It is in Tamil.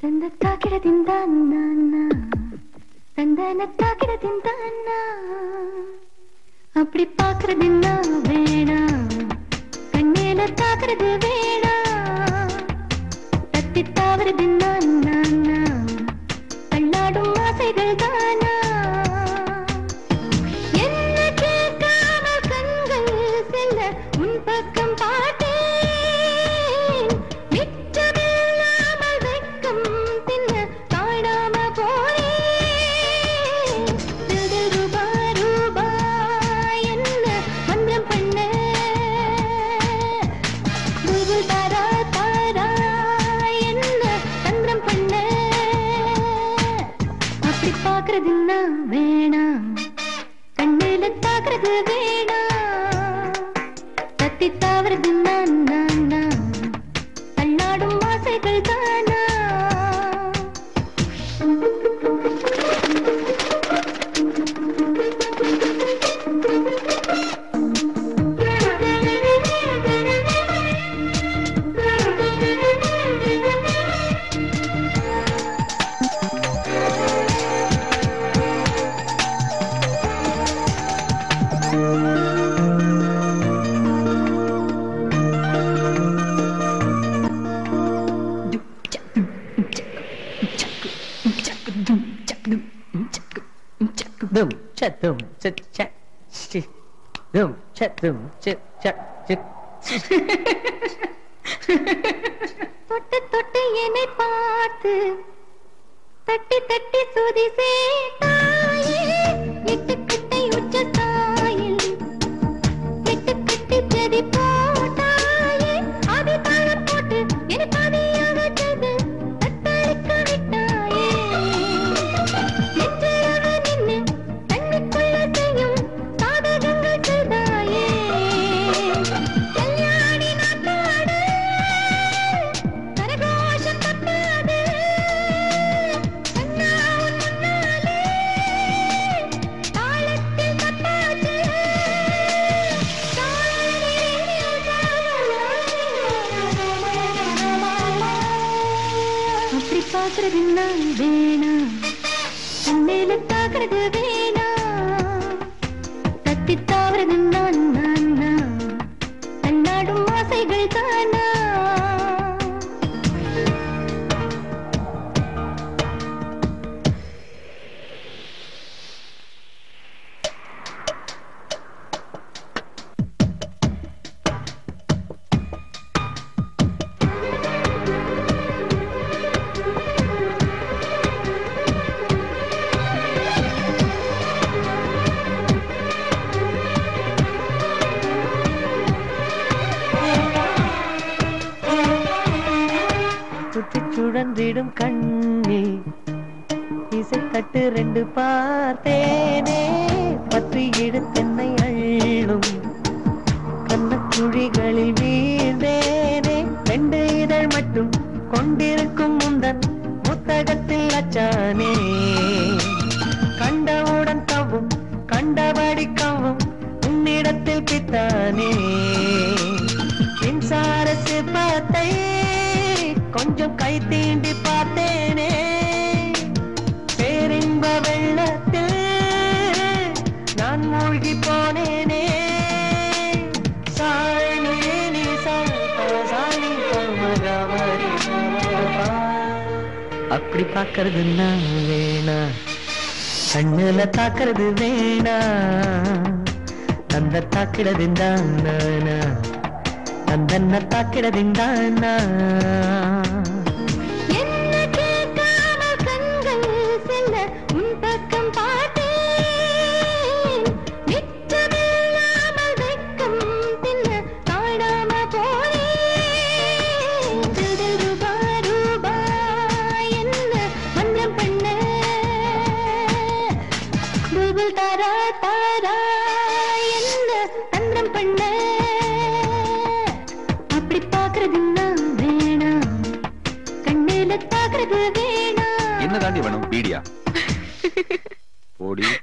ತಂದ ತಾಕಿಡದಿಂದ ನನ್ನ தந்தன தாக்கிடத்தின் அப்படி பாக்குறது என்ன வேணாம் கண்ணேல தாக்குறது வேணாம் தத்தி தாவறது நானா தள்ளாடும் ஆசைகள் தானா என்ன கேட்காம கண்கள் செல்ல உன் பக்கம் பார்த்தேன் மிச்சமில்லாமல் வெட்கம் தின்ன காணாம போனேன் தில் தில் ரூபா ரூபா என்ன மந்திரம் பண்ண புல்புல் தாரா தாரா என்ன தந்திரம் பண்ண அப்படி பாக்குறது நான் வேணாம் கண்ணில தாக்குறது வேணாம் தத்தி தாவறது நான் நான் நான் தள்ளாடும் ஆசைகள் தானா Dum, chat, dum, chat, chat, ch- dum, chat, dum, chat, chat, chat. தொட்டு தொட்டு என்னை பார்த்து தட்டி தட்டி சுதி சேட்டாயே எட்டு கட்டை உச்ச தாயில் எட்டு கட்டி செதி போட்டாயே அது தாளம் போட்டு என்னை பாதியாக செய்து தத்தளிக்க விட்டாயே நெஞ்சிலவ நின்னு தண்ணிக்குள்ள செய்யும் சாதகங்கள் செய்தாயே கல்யாணி நாட்டாடு கரகோஷம் தட்டாது கண்ணா உன் முன்னாலே தாளத்தில் தட்டாச்சு அப்படி பாக்குறது நான் வேணாம் கண்ணில தாக்குறது வேணாம் தத்தி தாவறது நான் நான் நான் தன்னாடும் ஆசைகள் தானா சுற்றி சுழன்றிடும் கண்ணில் இசை தட்டு ரெண்டு பார்த்தேனே பற்றி எடுத்தென்னை அள்ளும் கண்ணக்குழிகளில் வீழ்ந்தேனே ரெண்டு இதழ் மட்டும் கொண்டிருக்கும் முந்தன் புத்தகத்தில் அச்சானே கண்டவுடன் தவும் கண்டபடி கவும் உன்னிடத்தில் பித்தானே மின்சார சிற்பத்தை கொஞ்சம் கை தீண்டி பார்த்தேனே பேரின்ப வெள்ளத்தில் நான் மூழ்கி போனேனே சாணி நீ சாணி அப்படி பார்க்கறது நான் வேணா கண்ணுல தாக்குறது வேணா தந்த தாக்கிடதிந்தானா தந்தன்ன தாக்கிடதிந்தானா என்ன கேட்காம கண்கள் செல்ல உன் பக்கம் பார்த்தேன் மிச்சமில்லாமல் வெட்கம் தின்ன காணாம போனேன் தில் தில் ரூபா ரூபா என்ன மந்திரம் பண்ண புல்புல் தாரா தாரா என்ன தந்திரம் பண்ண அப்படி பாக்குறது நான் வேணாம் கண்ணில தாக்குறது வேணாம் என்ன தாண்டி வேணும் பீடியா ஓடி